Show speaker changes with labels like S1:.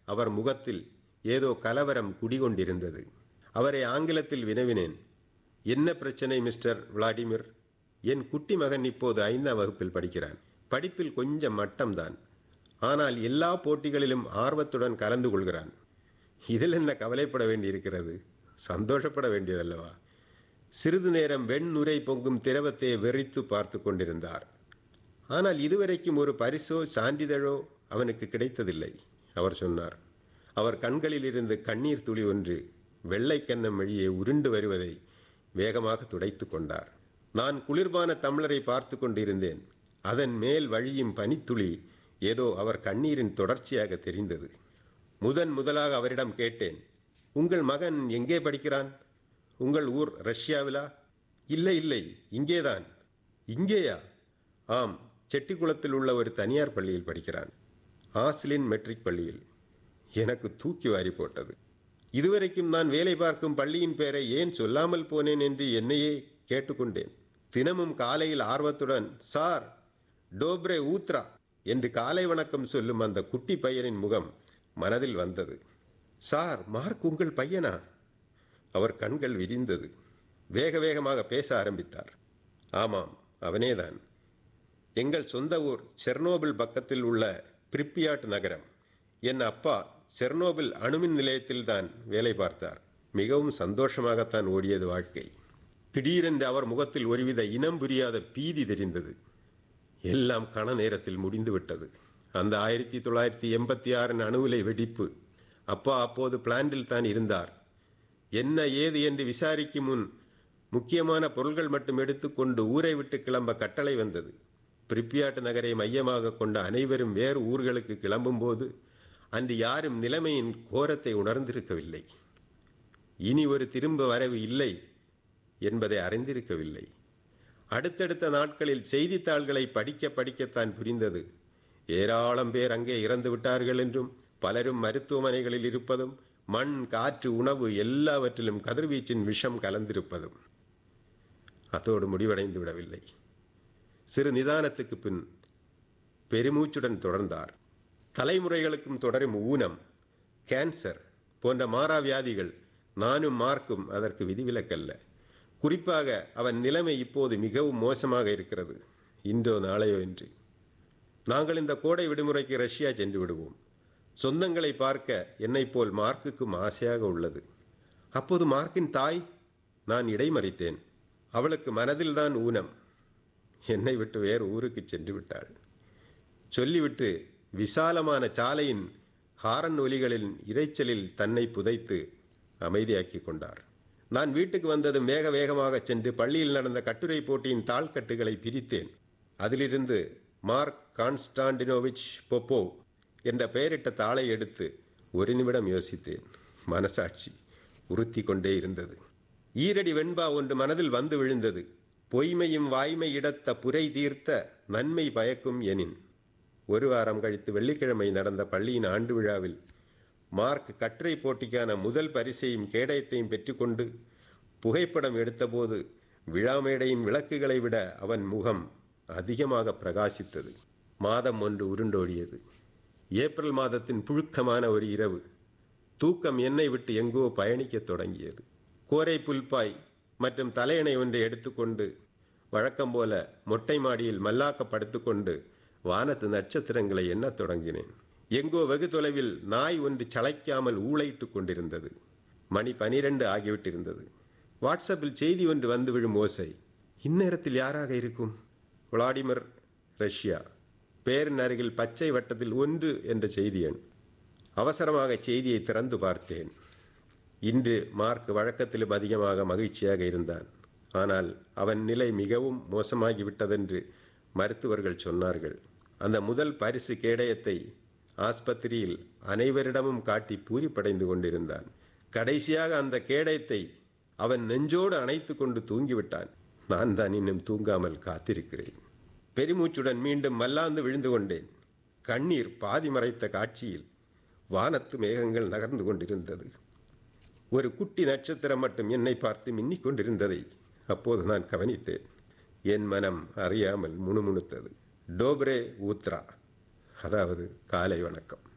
S1: அவர் முகத்தில் ஏதோ கலவரம் குடிகொண்டிருந்தது அவரை ஆங்கிலத்தில் வினவினேன் என்ன பிரச்சனை மிஸ்டர் விளாடிமிர் என் குட்டி மகன் இப்போது ஐந்தாம் வகுப்பில் படிக்கிறான் படிப்பில் கொஞ்சம் மட்டம்தான் ஆனால் எல்லா போட்டிகளிலும் ஆர்வத்துடன் கலந்து கொள்கிறான் இதில் என்ன கவலைப்பட வேண்டியிருக்கிறது சந்தோஷப்பட வேண்டியதல்லவா சிறிது நேரம் வெண்ணுரை பொங்கும் திரவத்தை வெறித்து பார்த்து கொண்டிருந்தார் ஆனால் இதுவரைக்கும் ஒரு பரிசோ சான்றிதழோ அவனுக்கு கிடைத்ததில்லை அவர் சொன்னார் அவர் கண்களில் இருந்து கண்ணீர் துளி ஒன்று வெள்ளை கன்னம் வழியே உருண்டு வருவதை வேகமாக துடைத்து கொண்டார் நான் குளிர்பான தம்ளரை பார்த்து கொண்டிருந்தேன் அதன் மேல் வழியும் பனித்துளி ஏதோ அவர் கண்ணீரின் தொடர்ச்சியாக தெரிந்தது முதன் முதலாக அவரிடம் கேட்டேன் உங்கள் மகன் எங்கே படிக்கிறான் உங்கள் ஊர் ரஷ்யாவிலா இல்லை இல்லை இங்கேதான் இங்கேயா ஆம் செட்டிக்குளத்தில் உள்ள ஒரு தனியார் பள்ளியில் படிக்கிறான் ஆஸ்லின் மெட்ரிக் பள்ளியில் எனக்கு தூக்கி வாரி போட்டது இதுவரைக்கும் நான் வேலை பார்க்கும் பள்ளியின் பெயரை ஏன் சொல்லாமல் போனேன் என்று என்னையே கேட்டுக்கொண்டேன் தினமும் காலையில் ஆர்வத்துடன் சார் டோப்ரே ஊத்ரா என்று காலை வணக்கம் சொல்லும் அந்த குட்டி பையனின் முகம் மனதில் வந்தது சார் மார்க் உங்கள் பையனா அவர் கண்கள் விரிந்தது வேக வேகமாக பேச ஆரம்பித்தார் ஆமாம் அவனேதான் எங்கள் சொந்த ஊர் செர்னோபில் பக்கத்தில் உள்ள பிரிப்பியாட் நகரம் என் அப்பா செர்னோபில் அணுமின் நிலையத்தில்தான் வேலை பார்த்தார் மிகவும் சந்தோஷமாகத்தான் ஓடியது வாழ்க்கை திடீரென்று அவர் முகத்தில் ஒருவித இனம் புரியாத பீதி தெரிந்தது எல்லாம் கண நேரத்தில் முடிந்துவிட்டது அந்த ஆயிரத்தி தொள்ளாயிரத்தி எண்பத்தி ஆறின் அணுவிலை வெடிப்பு அப்பா அப்போது பிளான்டில் தான் இருந்தார் என்ன ஏது என்று விசாரிக்கும் முன் முக்கியமான பொருள்கள் மட்டும் எடுத்துக்கொண்டு ஊரை விட்டு கிளம்ப கட்டளை வந்தது பிரிப்பியாட்டு நகரை மையமாக கொண்ட அனைவரும் வேறு ஊர்களுக்கு கிளம்பும்போது அன்று யாரும் நிலைமையின் கோரத்தை உணர்ந்திருக்கவில்லை இனி ஒரு திரும்ப வரவு இல்லை என்பதை அறிந்திருக்கவில்லை அடுத்தடுத்த நாட்களில் செய்தித்தாள்களை படிக்க படிக்கத்தான் புரிந்தது ஏராளம் பேர் அங்கே இறந்து விட்டார்கள் என்றும் பலரும் மருத்துவமனைகளில் இருப்பதும் மண் காற்று உணவு எல்லாவற்றிலும் கதிர்வீச்சின் விஷம் கலந்திருப்பதும் அதோடு முடிவடைந்து விடவில்லை சிறு நிதானத்துக்கு பின் பெருமூச்சுடன் தொடர்ந்தார் தலைமுறைகளுக்கும் தொடரும் ஊனம் கேன்சர் போன்ற மாறா வியாதிகள் நானும் மார்க்கும் அதற்கு விதிவிலக்கல்ல குறிப்பாக அவன் நிலைமை இப்போது மிகவும் மோசமாக இருக்கிறது இன்றோ நாளையோ என்று நாங்கள் இந்த கோடை விடுமுறைக்கு ரஷ்யா சென்று விடுவோம் சொந்தங்களை பார்க்க என்னைப் போல் மார்க்குக்கும் ஆசையாக உள்ளது அப்போது மார்க்கின் தாய் நான் இடைமறித்தேன் அவளுக்கு மனதில்தான் ஊனம் என்னை விட்டு வேறு ஊருக்கு சென்று விட்டாள் சொல்லிவிட்டு விசாலமான சாலையின் ஹாரன் ஒலிகளின் இரைச்சலில் தன்னை புதைத்து அமைதியாக்கி கொண்டார் நான் வீட்டுக்கு வந்ததும் வேக வேகமாக சென்று பள்ளியில் நடந்த கட்டுரை போட்டியின் தாள்கட்டுகளை பிரித்தேன் அதிலிருந்து மார்க் கான்ஸ்டாண்டினோவிச் பொப்போ என்ற பெயரிட்ட தாளை எடுத்து ஒரு நிமிடம் யோசித்தேன் மனசாட்சி உறுத்தி கொண்டே இருந்தது ஈரடி வெண்பா ஒன்று மனதில் வந்து விழுந்தது பொய்மையும் வாய்மை இடத்த புரை தீர்த்த நன்மை பயக்கும் எனின் ஒரு வாரம் கழித்து வெள்ளிக்கிழமை நடந்த பள்ளியின் ஆண்டு விழாவில் மார்க் கட்டுரை போட்டிக்கான முதல் பரிசையும் கேடயத்தையும் பெற்றுக்கொண்டு புகைப்படம் எடுத்தபோது விழா மேடையின் விளக்குகளை விட அவன் முகம் அதிகமாக பிரகாசித்தது மாதம் ஒன்று உருண்டோடியது ஏப்ரல் மாதத்தின் புழுக்கமான ஒரு இரவு தூக்கம் என்னை விட்டு எங்கோ பயணிக்கத் தொடங்கியது கோரை புல்பாய் மற்றும் தலையணை ஒன்றை எடுத்துக்கொண்டு வழக்கம் போல மொட்டை மாடியில் மல்லாக்க படுத்துக்கொண்டு வானத்து நட்சத்திரங்களை எண்ணத் தொடங்கினேன் எங்கோ வெகு தொலைவில் நாய் ஒன்று சளைக்காமல் ஊளையிட்டுக் கொண்டிருந்தது மணி பனிரெண்டு ஆகிவிட்டிருந்தது வாட்ஸ்அப்பில் செய்தி ஒன்று வந்து விழும் ஓசை இந்நேரத்தில் யாராக இருக்கும் விளாடிமிர் ரஷ்யா பேரின் அருகில் பச்சை வட்டத்தில் ஒன்று என்ற செய்தி எண் அவசரமாக செய்தியை திறந்து பார்த்தேன் இன்று மார்க் வழக்கத்திலும் அதிகமாக மகிழ்ச்சியாக இருந்தான் ஆனால் அவன் நிலை மிகவும் மோசமாகிவிட்டதென்று மருத்துவர்கள் சொன்னார்கள் அந்த முதல் பரிசு கேடயத்தை ஆஸ்பத்திரியில் அனைவரிடமும் காட்டி பூரிப்படைந்து கொண்டிருந்தான் கடைசியாக அந்த கேடயத்தை அவன் நெஞ்சோடு அணைத்து கொண்டு தூங்கிவிட்டான் நான் தான் இன்னும் தூங்காமல் காத்திருக்கிறேன் பெருமூச்சுடன் மீண்டும் மல்லாந்து விழுந்து கொண்டேன் கண்ணீர் பாதி மறைத்த காட்சியில் வானத்து மேகங்கள் நகர்ந்து கொண்டிருந்தது ஒரு குட்டி நட்சத்திரம் மட்டும் என்னை பார்த்து மின்னிக் கொண்டிருந்ததை அப்போது நான் கவனித்தேன் என் மனம் அறியாமல் முணுமுணுத்தது டோப்ரே ஊத்ரா அதாவது காலை வணக்கம்